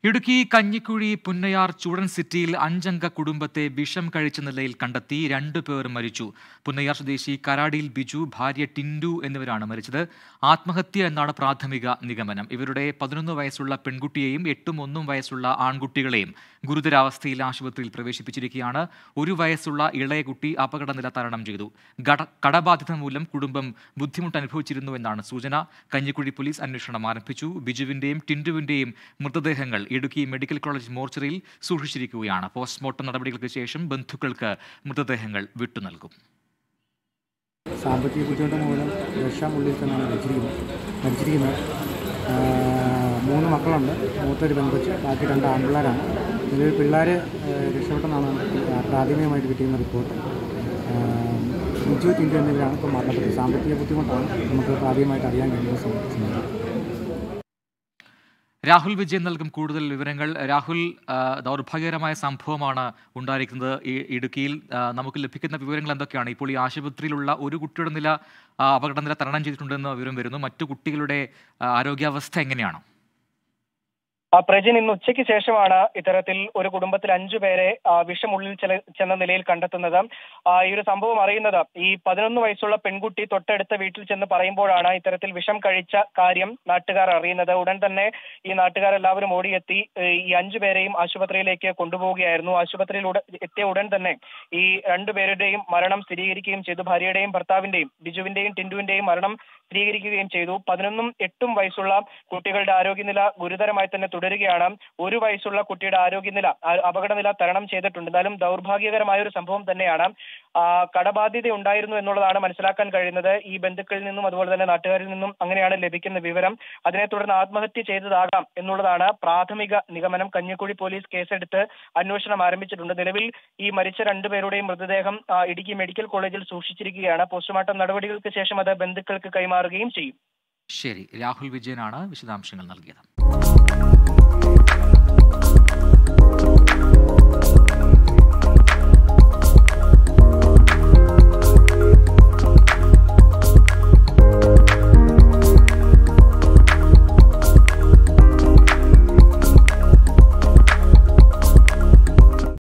ഇടുക്കി കഞ്ഞിക്കുഴി പുന്നയാർ ചൂടൻ സിറ്റിയിൽ അഞ്ചംഗ കുടുംബത്തെ വിഷം കഴിച്ച നിലയിൽ കണ്ടെത്തി രണ്ടു പേർ മരിച്ചു പുന്നയാർ സ്വദേശി കരാടിയിൽ ബിജു ഭാര്യ ടിൻഡു എന്നിവരാണ് മരിച്ചത് ആത്മഹത്യ എന്നാണ് പ്രാഥമിക നിഗമനം ഇവരുടെ പതിനൊന്ന് വയസ്സുള്ള പെൺകുട്ടിയെയും എട്ടും ഒന്നും വയസ്സുള്ള ആൺകുട്ടികളെയും ഗുരുതരാവസ്ഥയിൽ ആശുപത്രിയിൽ പ്രവേശിപ്പിച്ചിരിക്കുകയാണ് ഒരു വയസ്സുള്ള ഇളയ കുട്ടി അപകടനില തരണം ചെയ്തു ഗട- കടബാധ്യത മൂലം കുടുംബം ബുദ്ധിമുട്ട് അനുഭവിച്ചിരുന്നുവെന്നാണ് സൂചന കഞ്ഞിക്കുഴി പോലീസ് അന്വേഷണം ആരംഭിച്ചു ബിജുവിന്റെയും ടിൻഡുവിന്റെയും മൃതദേഹങ്ങൾ ഇടുക്കി മെഡിക്കൽ കോളേജ് മോർച്ചറിയിൽ സൂക്ഷിച്ചിരിക്കുകയാണ് പോസ്റ്റ്മോർട്ടം നടപടികൾക്ക് ശേഷം ബന്ധുക്കൾക്ക് മൃതദേഹങ്ങൾ വിട്ടുനൽകും സാമ്പത്തിക ബുദ്ധിമുട്ട് മൂലം വിഷം ഉള്ളിൽ തന്നെയാണ് മരിച്ചിരിക്കുന്നത് മരിച്ചിരിക്കുന്നത് ആ, മൂന്ന് മക്കളുണ്ട് മൂത്തൊരു പെൺകൊച്ച് ബാക്കി രണ്ട് ആൺപിള്ളേരാണ് നിലവിൽ പിള്ളേർ രക്ഷപ്പെട്ടെന്നാണ് നമുക്ക് പ്രാഥമികമായിട്ട് കിട്ടിയിരുന്ന റിപ്പോർട്ട് ആ, ബിജു ടിൻഡു എന്നിവരാണ് ഇപ്പോൾ മരണപ്പെട്ടത് സാമ്പത്തിക ബുദ്ധിമുട്ടാണ് നമുക്ക് പ്രാഥമികമായിട്ട് അറിയാൻ കഴിയുന്ന സമയം രാഹുൽ വിജയൻ നൽകും കൂടുതൽ വിവരങ്ങൾ രാഹുൽ ആ, ദൗർഭാഗ്യകരമായ സംഭവമാണ് ഉണ്ടായിരിക്കുന്നത് ഈ ഇടുക്കിയിൽ ആ, നമുക്ക് ലഭിക്കുന്ന വിവരങ്ങൾ എന്തൊക്കെയാണ് ഇപ്പോൾ ഈ ആശുപത്രിയിലുള്ള ഒരു കുട്ടിയുടെ നില ആ, അപകടനില തരണം ചെയ്തിട്ടുണ്ടെന്ന് വിവരം വരുന്നു മറ്റു കുട്ടികളുടെ ആ, ആരോഗ്യാവസ്ഥ എങ്ങനെയാണ് ആ പ്രജിൻ ഇന്ന് ഉച്ചയ്ക്ക് ശേഷമാണ് ഇത്തരത്തിൽ ഒരു കുടുംബത്തിൽ അഞ്ചു പേരെ ആ, വിഷമുള്ളിൽ ചെല- ചെന്ന നിലയിൽ കണ്ടെത്തുന്നത് ആ, ഈ ഒരു സംഭവം അറിയുന്നത് ഈ പതിനൊന്ന് വയസ്സുള്ള പെൺകുട്ടി തൊട്ടടുത്ത വീട്ടിൽ ചെന്ന് പറയുമ്പോഴാണ് ഇത്തരത്തിൽ വിഷം കഴിച്ച കാര്യം നാട്ടുകാർ അറിയുന്നത് ഉടൻ തന്നെ ഈ നാട്ടുകാരെല്ലാവരും ഓടിയെത്തി ഏ, ഈ അഞ്ചു പേരെയും ആശുപത്രിയിലേക്ക് കൊണ്ടുപോവുകയായിരുന്നു ആശുപത്രിയിൽ ഉട- എത്തിയ ഉടൻ തന്നെ ഈ രണ്ടുപേരുടെയും മരണം സ്ഥിരീകരിക്കുകയും ചെയ്തു ഭാര്യയുടെയും ഭർത്താവിന്റെയും ബിജുവിന്റെയും ടിൻഡുവിന്റെയും മരണം സ്ഥിരീകരിക്കുകയും ചെയ്തു പതിനൊന്നും എട്ടും വയസ്സുള്ള കുട്ടികളുടെ ആരോഗ്യനില ഗുരുതരമായി തന്നെ തുടരുകയാണ് ഒരു വയസ്സുള്ള കുട്ടിയുടെ ആരോഗ്യനില ആ- അപകടനില തരണം ചെയ്തിട്ടുണ്ട് എന്നാലും ദൗർഭാഗ്യകരമായ ഒരു സംഭവം തന്നെയാണ് ആ, കടബാധ്യത ഉണ്ടായിരുന്നു എന്നുള്ളതാണ് മനസ്സിലാക്കാൻ കഴിയുന്നത് ഈ ബന്ധുക്കളിൽ നിന്നും അതുപോലെ തന്നെ നാട്ടുകാരിൽ നിന്നും അങ്ങനെയാണ് ലഭിക്കുന്ന വിവരം അതിനെ തുടർന്ന് ആത്മഹത്യ ചെയ്തതാകാം എന്നുള്ളതാണ് പ്രാഥമിക നിഗമനം കഞ്ഞിക്കുഴി പോലീസ് കേസെടുത്ത് അന്വേഷണം ആരംഭിച്ചിട്ടുണ്ട് നിലവിൽ ഈ മരിച്ച രണ്ടുപേരുടെയും മൃതദേഹം ആ, ഇടുക്കി മെഡിക്കൽ കോളേജിൽ സൂക്ഷിച്ചിരിക്കുകയാണ് പോസ്റ്റ്മോർട്ടം നടപടികൾക്ക് ശേഷം അത് ബന്ധുക്കൾക്ക് കൈമാറുകയും ചെയ്യും ശരി രാഹുൽ വിജയനാണ് വിശദാംശങ്ങൾ നൽകിയത്